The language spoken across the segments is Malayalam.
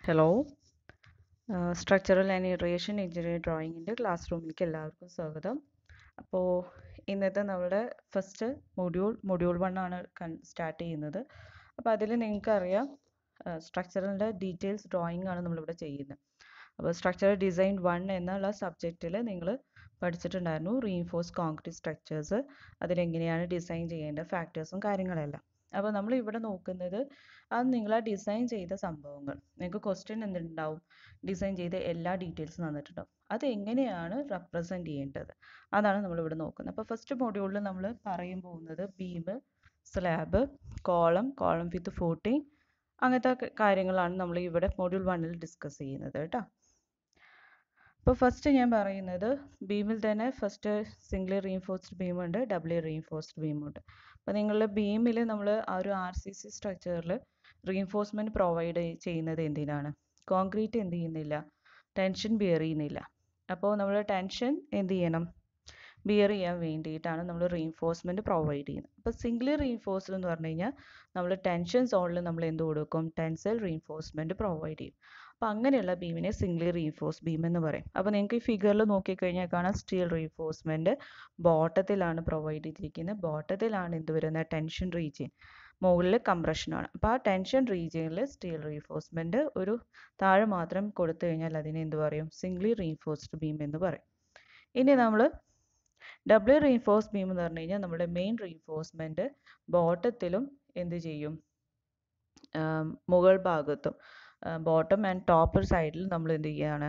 Hello structural and irrigation engineering ഡ്രോയിങ്ങിൻ്റെ ക്ലാസ് റൂമിലേക്ക് എല്ലാവർക്കും സ്വാഗതം അപ്പോൾ ഇന്നത്തെ നമ്മുടെ ഫസ്റ്റ് മൊഡ്യൂൾ മൊഡ്യൂൾ വൺ ആണ് സ്റ്റാർട്ട് ചെയ്യുന്നത് അപ്പോൾ അതിൽ നിങ്ങൾക്കറിയാം സ്ട്രക്ചറലിൻ്റെ ഡീറ്റെയിൽസ് ഡ്രോയിങ് ആണ് നമ്മളിവിടെ ചെയ്യുന്നത് അപ്പോൾ സ്ട്രക്ചറൽ ഡിസൈൻ വൺ എന്നുള്ള സബ്ജക്റ്റിൽ നിങ്ങൾ പഠിച്ചിട്ടുണ്ടായിരുന്നു റീഇൻഫോഴ്സ് കോൺക്രീറ്റ് സ്ട്രക്ചേഴ്സ് അതിലെങ്ങനെയാണ് ഡിസൈൻ ചെയ്യേണ്ട ഫാക്ടേഴ്സും കാര്യങ്ങളെല്ലാം അപ്പോൾ നമ്മൾ ഇവിടെ നോക്കുന്നത് അത് നിങ്ങൾ ആ ഡിസൈൻ ചെയ്ത സംഭവങ്ങൾ നിങ്ങൾക്ക് ക്വസ്റ്റ്യൻ എന്തുണ്ടാവും ഡിസൈൻ ചെയ്ത എല്ലാ ഡീറ്റെയിൽസും തന്നിട്ടുണ്ടാവും അത് എങ്ങനെയാണ് റെപ്രസെൻറ്റ് ചെയ്യേണ്ടത് അതാണ് നമ്മൾ ഇവിടെ നോക്കുന്നത് അപ്പോൾ ഫസ്റ്റ് മൊഡ്യൂളിൽ നമ്മൾ പറയാൻ പോകുന്നത് beam slab column column with footing അങ്ങനത്തെ കാര്യങ്ങളാണ് നമ്മൾ ഇവിടെ മൊഡ്യൂൾ വണ്ണിൽ ഡിസ്കസ് ചെയ്യുന്നത് കേട്ടോ അപ്പോൾ ഫസ്റ്റ് ഞാൻ പറയുന്നത് ബീമിൽ തന്നെ ഫസ്റ്റ് സിംഗിളി റീഇൻഫോഴ്സ്ഡ് ബീമുണ്ട് ഡബിളി റീഇൻഫോഴ്സ്ഡ് ബീമുണ്ട് അപ്പോൾ നിങ്ങളുടെ ബീമിൽ നമ്മൾ ആ ഒരു ആർ സി സി സ്ട്രക്ചറിൽ റീഇൻഫോഴ്സ്മെൻറ്റ് പ്രൊവൈഡ് ചെയ്യുന്നത് എന്തിനാണ് കോൺക്രീറ്റ് എന്ത് ചെയ്യുന്നില്ല ടെൻഷൻ ബിയർ ചെയ്യുന്നില്ല അപ്പോൾ നമ്മൾ ടെൻഷൻ എന്ത് ചെയ്യണം ബിയർ ചെയ്യാൻ വേണ്ടിയിട്ടാണ് നമ്മൾ റീഇൻഫോഴ്സ്മെൻറ്റ് പ്രൊവൈഡ് ചെയ്യുന്നത് അപ്പോൾ സിംഗിളി റീഇൻഫോഴ്സ്ഡ് എന്ന് പറഞ്ഞു കഴിഞ്ഞാൽ നമ്മൾ ടെൻഷൻ സോണിൽ നമ്മൾ എന്ത് കൊടുക്കും ടെൻസൽ റീഇൻഫോഴ്സ്മെൻറ്റ് പ്രൊവൈഡ് ചെയ്യും അപ്പോൾ അങ്ങനെയുള്ള ബീമിനെ സിംഗിളി റീഇൻഫോഴ്സ് ബീം എന്ന് പറയും അപ്പോൾ നിങ്ങൾക്ക് ഈ ഫിഗറിൽ നോക്കിക്കഴിഞ്ഞാൽ കാണാം സ്റ്റീൽ റീഇൻഫോഴ്സ്മെൻറ്റ് ബോട്ടത്തിലാണ് പ്രൊവൈഡ് ചെയ്തിരിക്കുന്നത് ബോട്ടത്തിലാണ് എന്ത് വരുന്നത് ടെൻഷൻ റീജിയൻ മുകളിൽ കംപ്രഷനാണ് അപ്പോൾ ആ ടെൻഷൻ റീജിയനിൽ സ്റ്റീൽ റീഇൻഫോഴ്സ്മെൻറ്റ് ഒരു താഴെ മാത്രം കൊടുത്തു കഴിഞ്ഞാൽ അതിനെ എന്ത് പറയും സിംഗിളി റീഇൻഫോഴ്സ്ഡ് ബീം എന്ന് പറയും ഇനി നമ്മൾ ഡബിൾ റീഇൻഫോഴ്സ് ബീം എന്ന് പറഞ്ഞു കഴിഞ്ഞാൽ നമ്മുടെ മെയിൻ റീഇൻഫോഴ്സ്മെൻറ്റ് ബോട്ടത്തിലും എന്ത് ചെയ്യും മുകൾ ഭാഗത്തും ബോട്ടം ആൻഡ് ടോപ്പ് സൈഡിൽ നമ്മൾ എന്ത് ചെയ്യുകയാണ്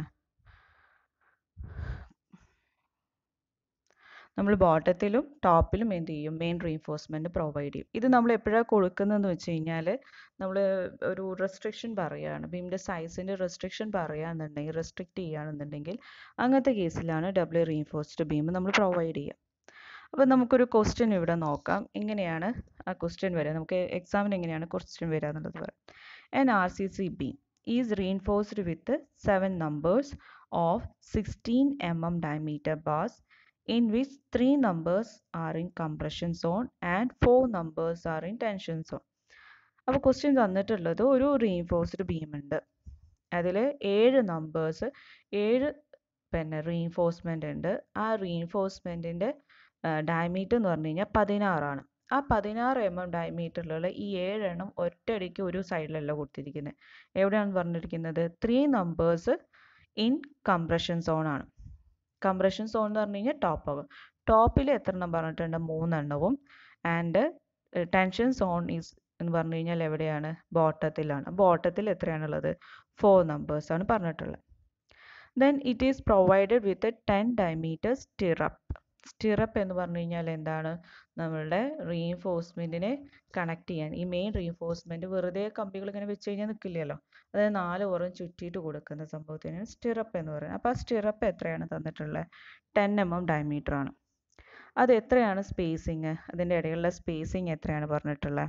നമ്മൾ ബോട്ടത്തിലും ടോപ്പിലും എന്ത് ചെയ്യും മെയിൻ റീഇൻഫോഴ്സ്മെൻറ്റ് പ്രൊവൈഡ് ചെയ്യും ഇത് നമ്മൾ എപ്പോഴാണ് കൊടുക്കുന്നതെന്ന് വെച്ച് കഴിഞ്ഞാൽ നമ്മൾ ഒരു റെസ്ട്രിക്ഷൻ പറയുകയാണ് ബീമിൻ്റെ സൈസിൻ്റെ റെസ്ട്രിക്ഷൻ പറയുകയാണെന്നുണ്ടെങ്കിൽ റെസ്ട്രിക്റ്റ് ചെയ്യുകയാണെന്നുണ്ടെങ്കിൽ അങ്ങനത്തെ കേസിലാണ് ഡബിൾ റീഇൻഫോഴ്സ്ഡ് ബീം നമ്മൾ പ്രൊവൈഡ് ചെയ്യുക അപ്പോൾ നമുക്കൊരു ക്വസ്റ്റ്യൻ ഇവിടെ നോക്കാം എങ്ങനെയാണ് ആ ക്വസ്റ്റ്യൻ വരിക നമുക്ക് എക്സാമിന് എങ്ങനെയാണ് ക്വസ്റ്റ്യൻ വരിക എന്നുള്ളത് പറയാം N R C C beam is reinforced with seven numbers of sixteen M M diameter bars in which three numbers are in compression zone and four numbers are in tension zone. അപ്പോൾ ക്വസ്റ്റ്യൻ തന്നിട്ടുള്ളത് ഒരു റീഇൻഫോഴ്സ്ഡ് ബീം ഉണ്ട് അതിൽ ഏഴ് നമ്പേഴ്സ് ഏഴ് പിന്നെ റീഇൻഫോഴ്സ്മെൻ്റ് ഉണ്ട് ആ റീഇൻഫോഴ്സ്മെൻറ്റിൻ്റെ ഡയമീറ്റർ എന്ന് പറഞ്ഞു കഴിഞ്ഞാൽ പതിനാറാണ് ആ പതിനാറ് എം എം ഡയമീറ്ററിലുള്ള ഈ ഏഴെണ്ണം ഒറ്റയടിക്ക് ഒരു സൈഡിലല്ല കൊടുത്തിരിക്കുന്നത് എവിടെയാണ് പറഞ്ഞിരിക്കുന്നത് three numbers in compression zone ആണ് കംപ്രഷൻ സോൺ എന്ന് പറഞ്ഞു കഴിഞ്ഞാൽ ടോപ്പ് ആകും ടോപ്പിൽ എത്ര എണ്ണം പറഞ്ഞിട്ടുണ്ട് മൂന്നെണ്ണവും ആൻഡ് ടെൻഷൻ സോൺ ഈസ് എന്ന് പറഞ്ഞു കഴിഞ്ഞാൽ എവിടെയാണ് ബോട്ടത്തിലാണ് ബോട്ടത്തിൽ എത്രയാണുള്ളത് ഫോർ നമ്പേഴ്സാണ് പറഞ്ഞിട്ടുള്ളത് then it is provided with ten diameter stirrup stirrup എന്ന് പറഞ്ഞു കഴിഞ്ഞാൽ എന്താണ് നമ്മളുടെ റീഇൻഫോഴ്സ്മെൻറ്റിനെ കണക്ട് ചെയ്യാൻ ഈ മെയിൻ റീഇൻഫോഴ്സ്മെൻറ്റ് വെറുതെ കമ്പികൾ ഇങ്ങനെ വെച്ച് കഴിഞ്ഞാൽ നിൽക്കില്ലല്ലോ അതായത് നാല് പുറം ചുറ്റിയിട്ട് കൊടുക്കുന്ന സംഭവത്തിന് സ്റ്റിറപ്പ് എന്ന് പറയുന്നത് അപ്പോൾ ആ സ്റ്റിറപ്പ് എത്രയാണ് തന്നിട്ടുള്ളത് ടെൻ എം എം ഡയമീറ്റർ ആണ് അത് എത്രയാണ് സ്പേസിങ് അതിൻ്റെ ഇടയിലുള്ള സ്പേസിങ് എത്രയാണ് പറഞ്ഞിട്ടുള്ളത്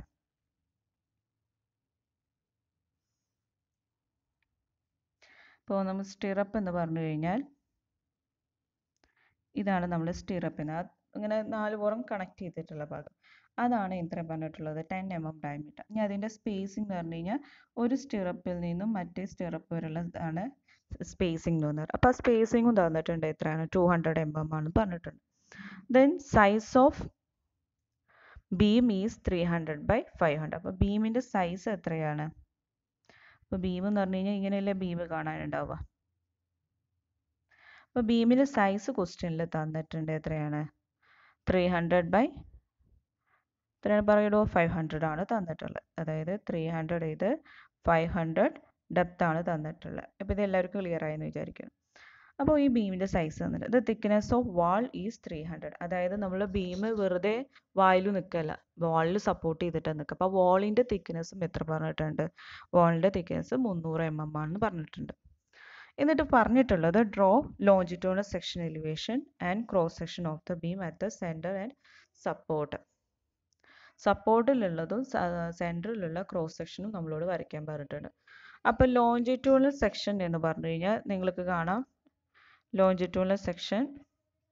ഇപ്പോൾ നമ്മൾ സ്റ്റിറപ്പ് എന്ന് പറഞ്ഞു കഴിഞ്ഞാൽ ഇതാണ് നമ്മൾ സ്റ്റിറപ്പ് എന്ന് ഇങ്ങനെ നാല് പുറം കണക്ട് ചെയ്തിട്ടുള്ള ഭാഗം അതാണ് എത്ര പറഞ്ഞിട്ടുള്ളത് ടെൻ എം എം ഡയമീറ്റർ ഇനി അതിൻ്റെ സ്പേസിംഗ് എന്ന് പറഞ്ഞു കഴിഞ്ഞാൽ ഒരു സ്റ്റിറപ്പിൽ നിന്നും മറ്റേ സ്റ്റിറപ്പ് വരെയുള്ളതാണ് സ്പേസിംഗ് എന്ന് പറഞ്ഞത് അപ്പോൾ ആ സ്പേസിങ്ങും തന്നിട്ടുണ്ട് എത്രയാണ് ടു ഹൺഡ്രഡ് എം എം ആണ് പറഞ്ഞിട്ടുണ്ട് then size of beam is three hundred by five hundred അപ്പോൾ ബീമിൻ്റെ സൈസ് എത്രയാണ് അപ്പോൾ ബീം എന്ന് പറഞ്ഞു കഴിഞ്ഞാൽ ഇങ്ങനെയല്ലേ ബീം കാണാനുണ്ടാവുക അപ്പോൾ ബീമിൻ്റെ സൈസ് ക്വസ്റ്റ്യനിൽ തന്നിട്ടുണ്ട് എത്രയാണ് ത്രീ ഹൺഡ്രഡ് ബൈ എത്രയാണ് പറയുള്ളൂ ഫൈവ് ഹൺഡ്രഡ് ആണ് തന്നിട്ടുള്ളത് അതായത് ത്രീ ഹൺഡ്രഡ് ഇത് ഫൈവ് ഹൺഡ്രഡ് ഡെപ്ത് ആണ് തന്നിട്ടുള്ളത് അപ്പോൾ ഇത് എല്ലാവർക്കും ക്ലിയർ ആയെന്ന് വിചാരിക്കണം അപ്പോൾ ഈ ബീമിൻ്റെ സൈസ് തന്നിട്ട് the thickness of wall is three hundred അതായത് നമ്മൾ ബീം വെറുതെ വായിൽ നിൽക്കല്ല വാളിൽ സപ്പോർട്ട് ചെയ്തിട്ടാണ് നിൽക്കുക അപ്പോൾ വാളിൻ്റെ തിക്നെസ്സും എത്ര പറഞ്ഞിട്ടുണ്ട് വാളിൻ്റെ തിക്നെസ് മുന്നൂറ് എം എം ആണെന്ന് പറഞ്ഞിട്ടുണ്ട് എന്നിട്ട് പറഞ്ഞിട്ടുള്ളത് draw longitudinal section elevation and cross section of the beam at the centre and support സപ്പോർട്ടിലുള്ളതും സെൻറ്ററിലുള്ള ക്രോസ് സെക്ഷനും നമ്മളോട് വരയ്ക്കാൻ പറഞ്ഞിട്ടുണ്ട് അപ്പോൾ ലോഞ്ചിറ്റ്യൂണൽ സെക്ഷൻ എന്ന് പറഞ്ഞു കഴിഞ്ഞാൽ നിങ്ങൾക്ക് കാണാം ലോഞ്ചിറ്റ്യൂണൽ സെക്ഷൻ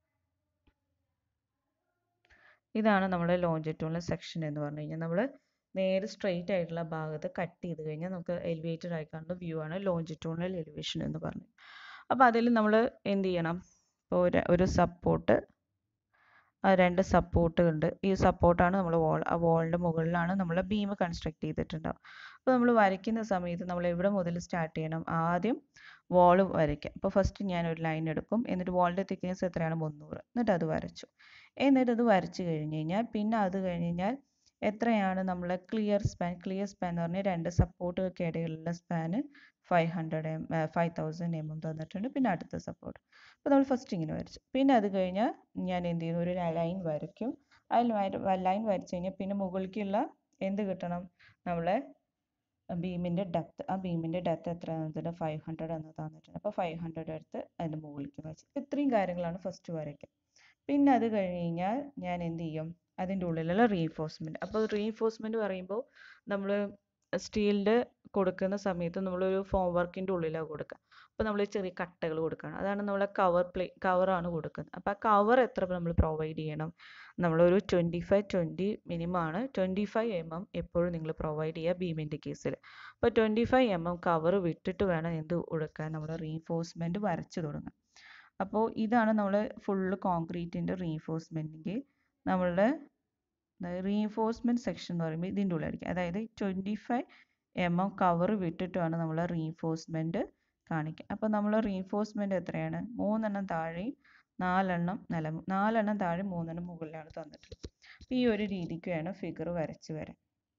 ഇതാണ് നമ്മുടെ ലോഞ്ചിറ്റ്യൂണൽ സെക്ഷൻ എന്ന് പറഞ്ഞു കഴിഞ്ഞാൽ നമ്മൾ നേരെ സ്ട്രെയിറ്റ് ആയിട്ടുള്ള ഭാഗത്ത് കട്ട് ചെയ്ത് കഴിഞ്ഞാൽ നമുക്ക് എലിവേറ്റഡ് ആയി കാണുന്ന വ്യൂ ആണ് ലോഞ്ചിറ്റ്യൂണൽ എലിവേഷൻ എന്ന് പറഞ്ഞു അപ്പോൾ അതിൽ നമ്മൾ എന്ത് ചെയ്യണം ഇപ്പോൾ ഒരു ഒരു സപ്പോർട്ട് രണ്ട് സപ്പോർട്ട് ഉണ്ട് ഈ സപ്പോർട്ടാണ് നമ്മൾ വാൾ ആ വാളിൻ്റെ മുകളിലാണ് നമ്മൾ ബീം കൺസ്ട്രക്ട് ചെയ്തിട്ടുണ്ടാവും അപ്പോൾ നമ്മൾ വരയ്ക്കുന്ന സമയത്ത് നമ്മൾ എവിടെ മുതൽ സ്റ്റാർട്ട് ചെയ്യണം ആദ്യം വാൾ വരയ്ക്കാം അപ്പോൾ ഫസ്റ്റ് ഞാൻ ഒരു ലൈൻ എടുക്കും എന്നിട്ട് വാളിൻ്റെ തിക്നെസ് എത്രയാണ് മുന്നൂറ് എന്നിട്ട് അത് വരച്ചു എന്നിട്ട് അത് വരച്ചു കഴിഞ്ഞ് കഴിഞ്ഞാൽ പിന്നെ അത് കഴിഞ്ഞ് കഴിഞ്ഞാൽ എത്രയാണ് നമ്മളെ ക്ലിയർ സ്പാൻ ക്ലിയർ സ്പാൻ എന്ന് പറഞ്ഞാൽ രണ്ട് സപ്പോർട്ടുകൾക്ക് ഇടയിലുള്ള സ്പാന് five hundred M five thousand M M തന്നിട്ടുണ്ട് പിന്നെ അടുത്ത സപ്പോർട്ട് അപ്പോൾ നമ്മൾ ഫസ്റ്റ് ഇങ്ങനെ വരച്ചു പിന്നെ അത് കഴിഞ്ഞാൽ ഞാൻ എന്ത് ചെയ്യുന്നു ഒരു ലൈൻ വരയ്ക്കും ആ ലൈൻ വരച്ചു കഴിഞ്ഞാൽ പിന്നെ മുകളിലേക്കുള്ള എന്ത് കിട്ടണം നമ്മളെ ബീമിൻ്റെ ഡെപ്ത് ആ ബീമിൻ്റെ ഡെപ്ത് എത്ര തന്നിട്ടുണ്ട് ഫൈവ് ഹൺഡ്രഡ് എന്ന് തന്നിട്ടുണ്ട് അപ്പോൾ ഫൈവ് ഹൺഡ്രഡ് എടുത്ത് അതിൻ്റെ മുകളിലേക്ക് വെച്ച് ഇത്രയും കാര്യങ്ങളാണ് ഫസ്റ്റ് വരയ്ക്കുക പിന്നെ അത് കഴിഞ്ഞ് കഴിഞ്ഞാൽ ഞാൻ എന്ത് ചെയ്യും അതിൻ്റെ ഉള്ളിലുള്ള റീഎൻഫോഴ്സ്മെൻറ്റ് അപ്പോൾ റീഎൻഫോഴ്സ്മെൻറ്റ് പറയുമ്പോൾ നമ്മൾ സ്റ്റീലിൻ്റെ കൊടുക്കുന്ന സമയത്ത് നമ്മളൊരു ഫോം വർക്കിൻ്റെ ഉള്ളിലാണ് കൊടുക്കുക അപ്പോൾ നമ്മൾ ചെറിയ കട്ടകൾ കൊടുക്കണം അതാണ് നമ്മളെ കവർ പ്ലേ കവറാണ് കൊടുക്കുന്നത് അപ്പോൾ ആ കവർ എത്ര നമ്മൾ പ്രൊവൈഡ് ചെയ്യണം നമ്മളൊരു ട്വൻറ്റി ഫൈവ് ട്വൻറ്റി മിനിമം ആണ് ട്വൻറ്റി ഫൈവ് എം എം എപ്പോഴും നിങ്ങൾ പ്രൊവൈഡ് ചെയ്യുക ബീമിൻ്റെ കേസിൽ അപ്പോൾ twenty five M M cover വിട്ടിട്ട് വേണം എന്ത് കൊടുക്കാൻ നമ്മൾ റീഎൻഫോഴ്സ്മെൻറ്റ് വരച്ച് തുടങ്ങാം അപ്പോൾ ഇതാണ് നമ്മൾ ഫുള്ള് കോൺക്രീറ്റിൻ്റെ റീഎൻഫോഴ്സ്മെൻറ്റിൻ്റെ നമ്മളുടെ റീഎൻഫോഴ്സ്മെൻറ്റ് സെക്ഷൻ എന്ന് പറയുമ്പോൾ ഇതിൻ്റെ ഉള്ളിലായിരിക്കും അതായത് twenty five M M cover വിട്ടിട്ടാണ് നമ്മൾ റീഎൻഫോഴ്സ്മെൻറ്റ് കാണിക്കുക അപ്പോൾ നമ്മൾ റീഎൻഫോഴ്സ്മെൻറ്റ് എത്രയാണ് മൂന്നെണ്ണം താഴെയും നാലെണ്ണം നില നാലെണ്ണം താഴെ മൂന്നെണ്ണം മുകളിലാണ് തന്നിട്ടുള്ളത് അപ്പോൾ ഈ ഒരു രീതിക്ക് വേണം ഫിഗർ വരച്ച് വരാൻ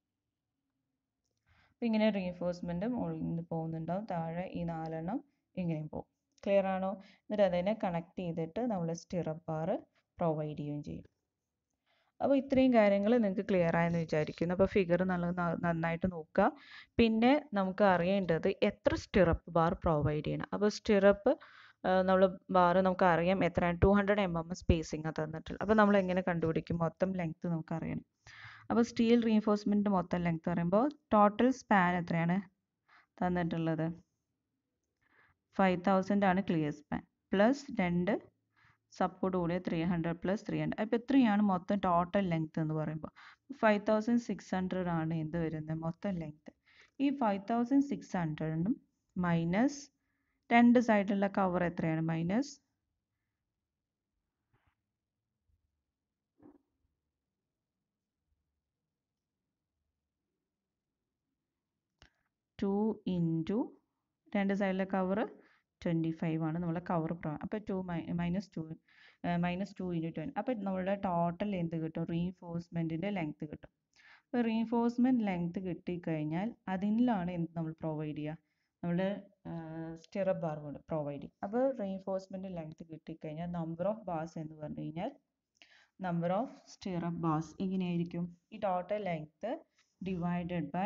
അപ്പോൾ ഇങ്ങനെ റീഎൻഫോഴ്സ്മെൻറ്റ് മുകളിൽ നിന്ന് പോകുന്നുണ്ടാവും താഴെ ഈ നാലെണ്ണം ഇങ്ങനെയും പോകും ക്ലിയർ ആണോ എന്നിട്ട് അതിനെ കണക്ട് ചെയ്തിട്ട് നമ്മൾ സ്റ്റിറപ്പ് ബാർ പ്രൊവൈഡ് ചെയ്യുകയും ചെയ്യും അപ്പോൾ ഇത്രയും കാര്യങ്ങൾ നിങ്ങൾക്ക് ക്ലിയർ ആയെന്ന് വിചാരിക്കുന്നു അപ്പോൾ ഫിഗർ നല്ല നന്നായിട്ട് നോക്കുക പിന്നെ നമുക്ക് അറിയേണ്ടത് എത്ര സ്റ്റിറപ്പ് ബാർ പ്രൊവൈഡ് ചെയ്യണം അപ്പോൾ സ്റ്റിറപ്പ് നമ്മൾ ബാർ നമുക്ക് അറിയാം എത്രയാണ് two hundred M M spacing തന്നിട്ടുള്ളത് അപ്പോൾ നമ്മൾ എങ്ങനെ കണ്ടുപിടിക്കും മൊത്തം ലെങ്ത് നമുക്ക് അറിയണം അപ്പോൾ സ്റ്റീൽ റീഎൻഫോഴ്സ്മെൻറ്റ് മൊത്തം ലെങ്ത് പറയുമ്പോൾ ടോട്ടൽ സ്പാൻ എത്രയാണ് തന്നിട്ടുള്ളത് ഫൈവ് തൗസൻഡ് ആണ് ക്ലിയർ സ്പാൻ പ്ലസ് രണ്ട് സപ്പോർട്ട് കൂടിയ three hundred plus three hundred അപ്പോൾ എത്രയാണ് മൊത്തം ടോട്ടൽ ലെങ്ത് എന്ന് പറയുമ്പോൾ ഫൈവ് തൗസൻഡ് സിക്സ് ഹൺഡ്രഡ് ആണ് എന്ത് വരുന്നത് മൊത്തം ലെങ്ത് ഈ ഫൈവ് തൗസൻഡ് സിക്സ് ഹൺഡ്രഡിനും മൈനസ് രണ്ട് സൈഡിലുള്ള കവർ എത്രയാണ് മൈനസ് ടു ഇൻറ്റു രണ്ട് സൈഡിലെ കവർ ട്വൻറ്റി ഫൈവ് ആണ് നമ്മളെ കവർ അപ്പോൾ two minus two minus two into twenty അപ്പോൾ നമ്മളുടെ ടോട്ടൽ എന്ത് കിട്ടും റീഎൻഫോഴ്സ്മെൻറ്റിൻ്റെ ലെങ്ത് കിട്ടും അപ്പോൾ റീഎൻഫോഴ്സ്മെൻറ്റ് ലെങ്ത് കിട്ടിക്കഴിഞ്ഞാൽ അതിലാണ് എന്ത് നമ്മൾ പ്രൊവൈഡ് ചെയ്യുക നമ്മൾ സ്റ്റിറപ്പ് ബാർ കൊണ്ട് പ്രൊവൈഡ് ചെയ്യും അപ്പോൾ റീഎൻഫോഴ്സ്മെൻറ്റ് ലെങ്ത് കിട്ടിക്കഴിഞ്ഞാൽ നമ്പർ ഓഫ് ബാർസ് എന്ന് പറഞ്ഞു കഴിഞ്ഞാൽ നമ്പർ ഓഫ് സ്റ്റിറപ്പ് ബാർസ് ഇങ്ങനെയായിരിക്കും ഈ ടോട്ടൽ ലെങ്ത് ഡിവൈഡഡ് ബൈ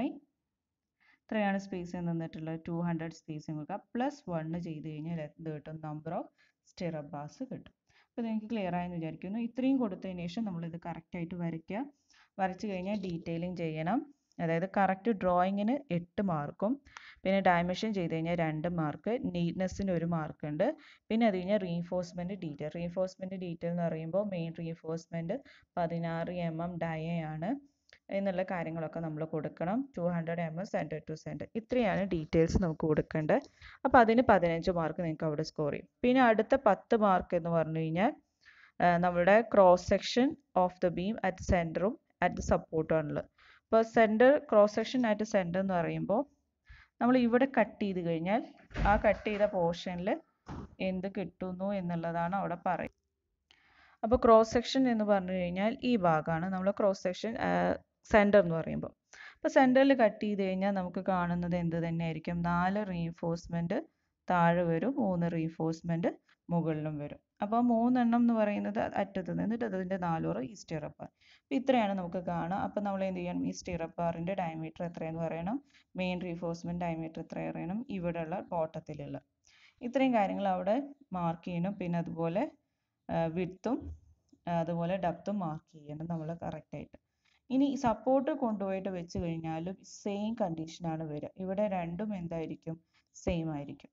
എത്രയാണ് സ്പേസ് തന്നിട്ടുള്ളത് ടു ഹൺഡ്രഡ് സ്പേസ് കൊടുക്കുക പ്ലസ് വണ്ണ് ചെയ്ത് കഴിഞ്ഞാൽ എന്ത് കിട്ടും നമ്പർ ഓഫ് സ്റ്റിറപ്പ് ബാർസ് കിട്ടും അപ്പോൾ നിങ്ങൾക്ക് ക്ലിയർ ആയെന്ന് വിചാരിക്കുന്നു ഇത്രയും കൊടുത്തതിന് ശേഷം നമ്മളിത് കറക്റ്റായിട്ട് വരയ്ക്കുക വരച്ച് കഴിഞ്ഞാൽ ഡീറ്റെയിലിംഗ് ചെയ്യണം അതായത് കറക്റ്റ് ഡ്രോയിങ്ങിന് എട്ട് മാർക്കും പിന്നെ ഡയമെൻഷൻ ചെയ്ത് കഴിഞ്ഞാൽ രണ്ട് മാർക്ക് നീറ്റ്നെസ്സിന് ഒരു മാർക്ക് ഉണ്ട് പിന്നെ അത് കഴിഞ്ഞാൽ റീഎൻഫോഴ്സ്മെൻറ്റ് ഡീറ്റെയിൽ റീഎൻഫോഴ്സ്മെൻറ്റ് ഡീറ്റെയിൽ എന്ന് പറയുമ്പോൾ മെയിൻ റീഎൻഫോഴ്സ്മെൻറ്റ് പതിനാറ് എം എം ഡയയാണ് എന്നുള്ള കാര്യങ്ങളൊക്കെ നമ്മൾ കൊടുക്കണം two hundred M M centre to centre ഇത്രയാണ് ഡീറ്റെയിൽസ് നമുക്ക് കൊടുക്കേണ്ടത് അപ്പോൾ അതിന് പതിനഞ്ച് മാർക്ക് നിങ്ങൾക്ക് അവിടെ സ്കോർ ചെയ്യും പിന്നെ അടുത്ത പത്ത് മാർക്ക് എന്ന് പറഞ്ഞു കഴിഞ്ഞാൽ നമ്മുടെ cross section of the beam at സെൻറ്ററും അറ്റ് സപ്പോർട്ടുമാണുള്ളത് അപ്പോൾ centre cross section at centre എന്ന് പറയുമ്പോൾ നമ്മൾ ഇവിടെ കട്ട് ചെയ്ത് കഴിഞ്ഞാൽ ആ കട്ട് ചെയ്ത പോർഷനിൽ എന്ത് കിട്ടുന്നു എന്നുള്ളതാണ് അവിടെ പറയുന്നത് അപ്പോൾ ക്രോസ് സെക്ഷൻ എന്ന് പറഞ്ഞു കഴിഞ്ഞാൽ ഈ ഭാഗമാണ് നമ്മൾ ക്രോസ് സെക്ഷൻ സെൻറ്റർ എന്ന് പറയുമ്പോൾ അപ്പോൾ സെൻറ്ററിൽ കട്ട് ചെയ്ത് കഴിഞ്ഞാൽ നമുക്ക് കാണുന്നത് എന്ത് തന്നെയായിരിക്കും നാല് റീഎൻഫോഴ്സ്മെൻറ്റ് താഴെ വരും മൂന്ന് റീഎൻഫോഴ്സ്മെൻറ്റ് മുകളിലും വരും അപ്പോൾ മൂന്നെണ്ണം എന്ന് പറയുന്നത് അറ്റത്ത് നിന്നിട്ട് അതിൻ്റെ നാലൂറ് ഈ സ്റ്റിറപ്പ് ബാർ അപ്പോൾ ഇത്രയാണ് നമുക്ക് കാണുക അപ്പോൾ നമ്മൾ എന്ത് ചെയ്യണം ഈ സ്റ്റിറപ്പ് ബാറിൻ്റെ ഡയമീറ്റർ എത്രയെന്ന് പറയണം മെയിൻ റീഎൻഫോഴ്സ്മെൻറ്റ് ഡയമീറ്റർ എത്ര അറിയണം ഇവിടെയുള്ള ബോട്ടത്തിലുള്ള ഇത്രയും കാര്യങ്ങൾ അവിടെ മാർക്ക് ചെയ്യണം പിന്നെ അതുപോലെ വിഡ്ത്തും അതുപോലെ ഡെപ്തും മാർക്ക് ചെയ്യണം നമ്മൾ കറക്റ്റായിട്ട് ഇനി സപ്പോർട്ട് കൊണ്ടുപോയിട്ട് വെച്ച് കഴിഞ്ഞാലും സെയിം കണ്ടീഷനാണ് വരിക ഇവിടെ രണ്ടും എന്തായിരിക്കും സെയിം ആയിരിക്കും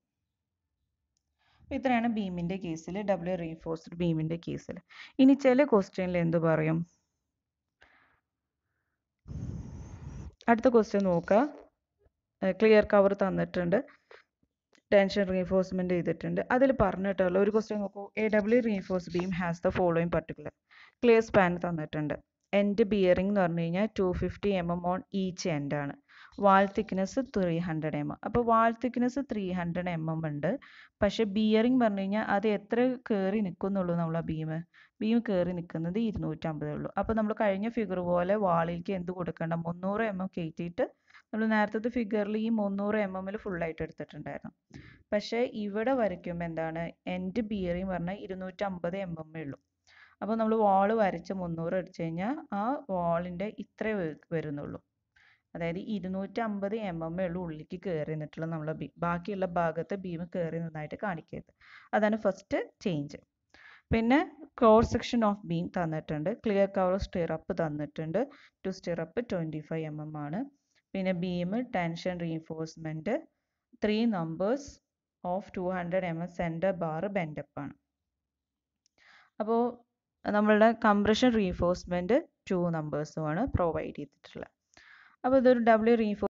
അപ്പോൾ ഇത്രയാണ് ബീമിൻ്റെ കേസിൽ ഡബ്ല്യു റീൻഫോഴ്സ്ഡ് ബീമിൻ്റെ കേസിൽ ഇനി ചില ക്വസ്റ്റ്യനിൽ എന്ത് പറയും അടുത്ത ക്വസ്റ്റ്യൻ നോക്കുക ക്ലിയർ കവർ തന്നിട്ടുണ്ട് ടെൻഷൻ റീഎൻഫോഴ്സ്മെന്റ് ചെയ്തിട്ടുണ്ട് അതിൽ പറഞ്ഞിട്ടുള്ള ഒരു ക്വസ്റ്റ്യൻ നോക്കൂ a W reinforce beam has the following particular clear span തന്നിട്ടുണ്ട് എൻഡ് ബിയറിംഗ് എന്ന് പറഞ്ഞു കഴിഞ്ഞാൽ two fifty M M on each end ആണ് wall thickness three hundred M M അപ്പോൾ wall thickness three hundred M M ഉണ്ട് പക്ഷേ ബിയറിംഗ് പറഞ്ഞു കഴിഞ്ഞാൽ അത് എത്ര കയറി നിൽക്കുന്നുള്ളൂ നമ്മൾ ആ ബീം ബീം കയറി നിൽക്കുന്നത് ഇരുന്നൂറ്റമ്പതേ ഉള്ളൂ അപ്പോൾ നമ്മൾ കഴിഞ്ഞ ഫിഗർ പോലെ വാളിലേക്ക് എന്ത് കൊടുക്കേണ്ട മുന്നൂറ് എം എം കയറ്റിയിട്ട് നമ്മൾ നേരത്തെ ഫിഗറിൽ ഈ മുന്നൂറ് എം എമ്മിൽ ഫുള്ളായിട്ട് എടുത്തിട്ടുണ്ടായിരുന്നു പക്ഷേ ഇവിടെ വരയ്ക്കുമ്പോൾ എന്താണ് എൻഡ് ബിയറിംഗ് പറഞ്ഞാൽ ഇരുന്നൂറ്റമ്പത് എം എം ഉള്ളൂ അപ്പോൾ നമ്മൾ വാള് വരച്ച് മുന്നൂറ് അടിച്ചു കഴിഞ്ഞാൽ ആ വാളിൻ്റെ ഇത്രേ വരുന്നുള്ളൂ അതായത് ഇരുന്നൂറ്റമ്പത് എം എം ഉള്ളൂ ഉള്ളിലേക്ക് കയറി നിന്നിട്ടുള്ള നമ്മളെ ബീം ബാക്കിയുള്ള ഭാഗത്ത് ബീം കയറി നിന്നായിട്ട് കാണിക്കരുത് അതാണ് ഫസ്റ്റ് ചേഞ്ച് പിന്നെ ക്രോസ് സെക്ഷൻ ഓഫ് ബീം തന്നിട്ടുണ്ട് ക്ലിയർ കവർ സ്റ്റിറപ്പ് തന്നിട്ടുണ്ട് two stirrup twenty five M M ആണ് പിന്നെ beam tension reinforcement three numbers of two hundred M M centre bar bend up ആണ് അപ്പോൾ നമ്മളുടെ കംപ്രഷൻ റീഎൻഫോഴ്സ്മെൻറ്റ് ടു നമ്പേഴ്സുമാണ് പ്രൊവൈഡ് ചെയ്തിട്ടുള്ളത് അപ്പോൾ ഇതൊരു ഡബ്ല്യു റീഎൻഫോഴ്സ്